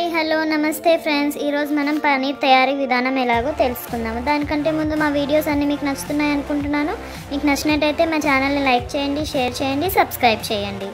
hello నమస్తే friends ఈరోజు మనం పనీర్ తయారీ విధానం ఎలాగో తెలుసుకుందాము దానికంటే ముందు మా వీడియోస్ అన్నీ మీకు నచ్చుతున్నాయి అనుకుంటున్నాను మీకు నచ్చినట్టయితే మా ఛానల్ని లైక్ చేయండి షేర్ చేయండి సబ్స్క్రైబ్ చేయండి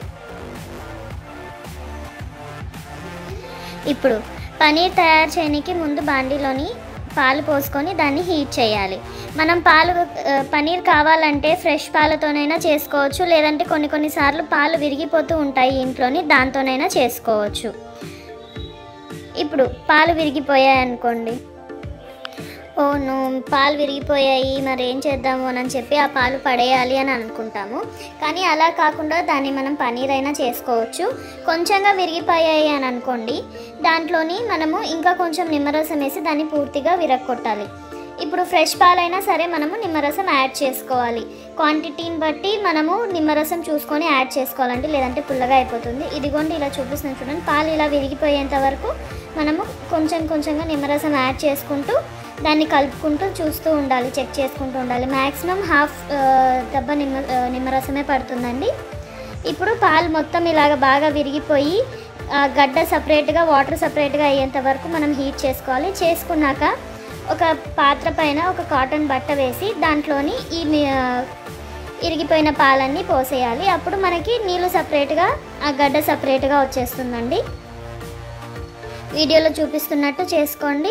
ఇప్పుడు పనీర్ తయారు చేయడానికి ముందు బాండీలోని పాలు పోసుకొని దాన్ని హీట్ చేయాలి మనం పాలు ఆ, పనీర్ కావాలంటే ఫ్రెష్ పాలతోనైనా చేసుకోవచ్చు లేదంటే కొన్ని కొన్నిసార్లు పాలు విరిగిపోతూ ఉంటాయి ఇంట్లోని దాంతోనైనా చేసుకోవచ్చు ఇప్పుడు పాలు విరిగిపోయాయి అనుకోండి ఓ నో పాలు విరిగిపోయాయి మరి ఏం చేద్దాము అని చెప్పి ఆ పాలు పడేయాలి అని అనుకుంటాము కానీ అలా కాకుండా దాన్ని మనం పనీర్ అయినా చేసుకోవచ్చు కొంచెంగా విరిగిపోయాయి అని అనుకోండి దాంట్లోని మనము ఇంకా కొంచెం నిమ్మరసం వేసి దాన్ని పూర్తిగా విరగొట్టాలి ఇప్పుడు ఫ్రెష్ పాలైనా సరే మనము నిమ్మరసం యాడ్ చేసుకోవాలి క్వాంటిటీని బట్టి మనము నిమ్మరసం చూసుకొని యాడ్ చేసుకోవాలండి లేదంటే పుల్లగా అయిపోతుంది ఇదిగోండి ఇలా చూపిస్తున్నాను చూడండి పాలు ఇలా విరిగిపోయేంత వరకు మనము కొంచెం కొంచెంగా నిమ్మరసం యాడ్ చేసుకుంటూ దాన్ని కలుపుకుంటూ చూస్తూ ఉండాలి చెక్ చేసుకుంటూ ఉండాలి మ్యాక్సిమం హాఫ్ దెబ్బ నిమ్మ ఆ, నిమ్మరసమే పడుతుందండి ఇప్పుడు పాలు మొత్తం ఇలాగ బాగా విరిగిపోయి ఆ, గడ్డ సపరేట్గా వాటర్ సపరేట్గా అయ్యేంత వరకు మనం హీట్ చేసుకోవాలి చేసుకున్నాక ఒక పాత్ర పైన ఒక కాటన్ బట్ట వేసి దాంట్లోని ఈ మి- ఆ, ఇరిగిపోయిన పాలన్నీ పోసేయాలి అప్పుడు మనకి నీళ్ళు సపరేట్గా ఆ గడ్డ సపరేట్గా వచ్చేస్తుందండి వీడియోలో చూపిస్తున్నట్టు చేసుకోండి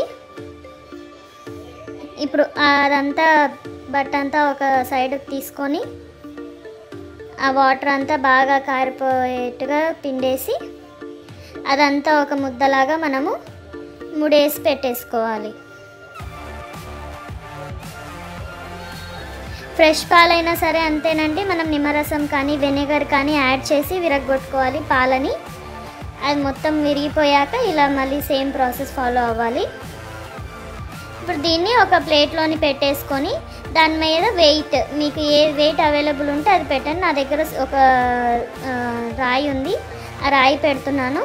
ఇప్పుడు అదంతా బట్ట అంతా ఒక సైడ్ తీసుకొని ఆ వాటర్ అంతా బాగా కారిపోయేట్టుగా పిండేసి అదంతా ఒక ముద్దలాగా మనము ముడేసి పెట్టేసుకోవాలి ఫ్రెష్ పాలైనా సరే అంతేనండి మనం నిమ్మరసం కానీ వెనిగర్ కానీ యాడ్ చేసి విరగొట్టుకోవాలి పాలని అది మొత్తం విరిగిపోయాక ఇలా మళ్ళీ సేమ్ ప్రాసెస్ ఫాలో అవ్వాలి ఇప్పుడు దీన్ని ఒక ప్లేట్లోని పెట్టేసుకొని దాని మీద వెయిట్ మీకు ఏ వెయిట్ అవైలబుల్ ఉంటే అది పెట్టండి నా దగ్గర ఒక ఆ, రాయి ఉంది ఆ రాయి పెడుతున్నాను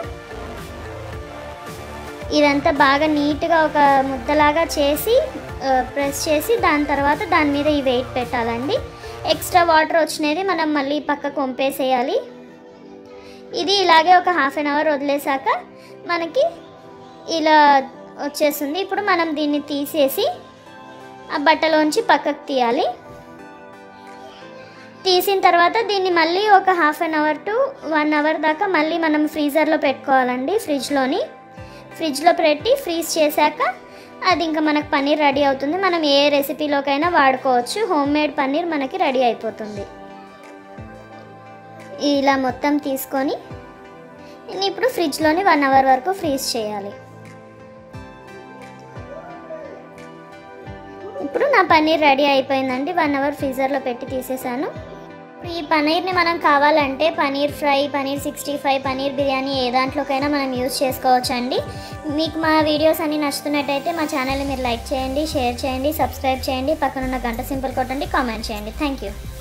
ఇదంతా బాగా నీట్గా ఒక ముద్దలాగా చేసి ఆ, ప్రెస్ చేసి దాని తర్వాత దాని మీద ఈ వెయిట్ పెట్టాలండి ఎక్స్ట్రా వాటర్ వచ్చినది మనం మళ్ళీ పక్కకు వంపేసేయాలి ఇది ఇలాగే ఒక హాఫ్ అన్ అవర్ వదిలేసాక మనకి ఇలా వచ్చేస్తుంది ఇప్పుడు మనం దీన్ని తీసేసి ఆ బట్టలోంచి పక్కకు తీయాలి తీసిన తర్వాత దీన్ని మళ్ళీ ఒక half an hour to one hour దాకా మళ్ళీ మనం ఫ్రీజర్లో పెట్టుకోవాలండి ఫ్రిడ్జ్లోని ఫ్రిడ్జ్లో పెట్టి ఫ్రీజ్ చేశాక అది ఇంకా మనకు పన్నీర్ రెడీ అవుతుంది మనం ఏ రెసిపీలోకైనా వాడుకోవచ్చు హోమ్ మేడ్ పన్నీర్ మనకి రెడీ అయిపోతుంది ఇలా మొత్తం తీసుకొని నేను ఇప్పుడు ఫ్రిడ్జ్లోని వన్ అవర్ వరకు ఫ్రీజ్ చేయాలి ఇప్పుడు నా పన్నీర్ రెడీ అయిపోయిందండి వన్ అవర్ ఫ్రీజర్లో పెట్టి తీసేసాను ఇప్పుడు ఈ పన్నీర్ని మనం కావాలంటే paneer fry paneer sixty five paneer biryani ఏ దాంట్లోకైనా మనం యూజ్ చేసుకోవచ్చు అండి మీకు మా వీడియోస్ అన్ని నచ్చుతున్నట్టయితే మా ఛానల్ని మీరు లైక్ చేయండి షేర్ చేయండి సబ్స్క్రైబ్ చేయండి పక్కనున్న గంట సింపుల్ కొట్టండి కామెంట్ చేయండి థ్యాంక్ యూ